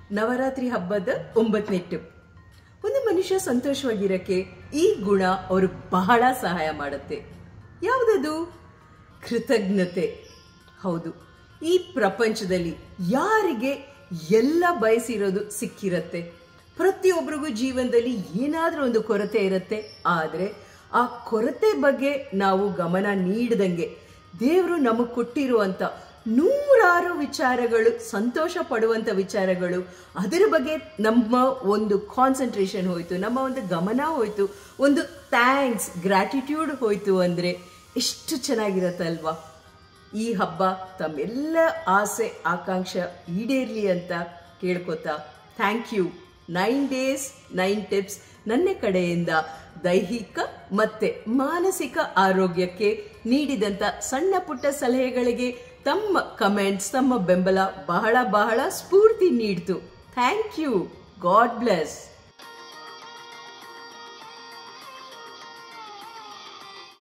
ನವರಾತ್ರಿ ಹಬ್ಬದ ಒಂಬತ್ತನೇ ಟಿಪ್ ಒಂದು ಮನುಷ್ಯ ಸಂತೋಷವಾಗಿರಕ್ಕೆ ಈ ಗುಣ ಅವರು ಬಹಳ ಸಹಾಯ ಮಾಡುತ್ತೆ ಯಾವುದದು ಕೃತಜ್ಞತೆ ಹೌದು ಈ ಪ್ರಪಂಚದಲ್ಲಿ ಯಾರಿಗೆ ಎಲ್ಲ ಬಯಸಿರೋದು ಸಿಕ್ಕಿರತ್ತೆ ಪ್ರತಿಯೊಬ್ಬರಿಗೂ ಜೀವನದಲ್ಲಿ ಏನಾದರೂ ಒಂದು ಕೊರತೆ ಇರುತ್ತೆ ಆದರೆ ಆ ಕೊರತೆ ಬಗ್ಗೆ ನಾವು ಗಮನ ನೀಡದಂಗೆ ದೇವರು ನಮಗೆ ಕೊಟ್ಟಿರುವಂಥ ನೂರಾರು ವಿಚಾರಗಳು ಸಂತೋಷ ಪಡುವಂಥ ವಿಚಾರಗಳು ಅದರ ಬಗ್ಗೆ ನಮ್ಮ ಒಂದು ಕಾನ್ಸಂಟ್ರೇಷನ್ ಹೋಯಿತು ನಮ್ಮ ಒಂದು ಗಮನ ಹೋಯಿತು ಒಂದು ಥ್ಯಾಂಕ್ಸ್ ಗ್ರ್ಯಾಟಿಟ್ಯೂಡ್ ಹೋಯಿತು ಅಂದರೆ ಎಷ್ಟು ಚೆನ್ನಾಗಿರತ್ತಲ್ವಾ ಈ ಹಬ್ಬ ತಮ್ಮೆಲ್ಲ ಆಸೆ ಆಕಾಂಕ್ಷೆ ಈಡೇರಲಿ ಅಂತ ಕೇಳ್ಕೊತಾ thank you nine days nine tips ನನ್ನ ಕಡೆಯಿಂದ ದೈಹಿಕ ಮತ್ತೆ ಮಾನಸಿಕ ಆರೋಗ್ಯಕ್ಕೆ ನೀಡಿದಂಥ ಸಣ್ಣ ಪುಟ್ಟ ಸಲಹೆಗಳಿಗೆ ತಮ್ಮ ಕಮೆಂಟ್ಸ್ ತಮ್ಮ ಬೆಂಬಲ ಬಹಳ ಬಹಳ ಸ್ಫೂರ್ತಿ ನೀಡ್ತು ಥ್ಯಾಂಕ್ ಯು ಗಾಡ್ ಬ್ಲೆಸ್